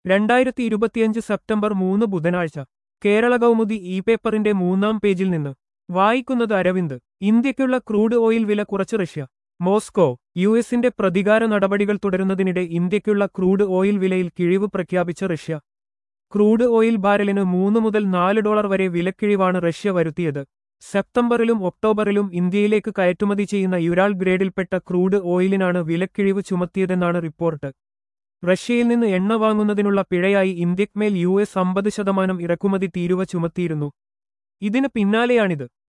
രണ്ടായിരത്തി ഇരുപത്തിയഞ്ച് സെപ്റ്റംബർ മൂന്ന് ബുധനാഴ്ച കേരള കൗമുദി ഇ പേപ്പറിന്റെ മൂന്നാം പേജിൽ നിന്ന് വായിക്കുന്നത് അരവിന്ദ് ഇന്ത്യയ്ക്കുള്ള ക്രൂഡ് ഓയിൽ വില കുറച്ച് റഷ്യ മോസ്കോ യു എസിന്റെ പ്രതികാര നടപടികൾ തുടരുന്നതിനിടെ ഇന്ത്യയ്ക്കുള്ള ക്രൂഡ് ഓയിൽ വിലയിൽ കിഴിവ് പ്രഖ്യാപിച്ച റഷ്യ ക്രൂഡ് ഓയിൽ ബാരലിന് മൂന്ന് മുതൽ നാല് ഡോളർ വരെ വിലക്കിഴിവാണ് റഷ്യ വരുത്തിയത് സെപ്റ്റംബറിലും ഒക്ടോബറിലും ഇന്ത്യയിലേക്ക് കയറ്റുമതി ചെയ്യുന്ന യുരാൾ ഗ്രേഡിൽപ്പെട്ട ക്രൂഡ് ഓയിലിനാണ് വിലക്കിഴിവ് ചുമത്തിയതെന്നാണ് റിപ്പോർട്ട് റഷ്യയിൽ നിന്ന് എണ്ണ വാങ്ങുന്നതിനുള്ള പിഴയായി ഇന്ത്യക്മേൽ യു എസ് അമ്പത് ശതമാനം ഇറക്കുമതി തീരുവ ചുമത്തിയിരുന്നു ഇതിന് പിന്നാലെയാണിത്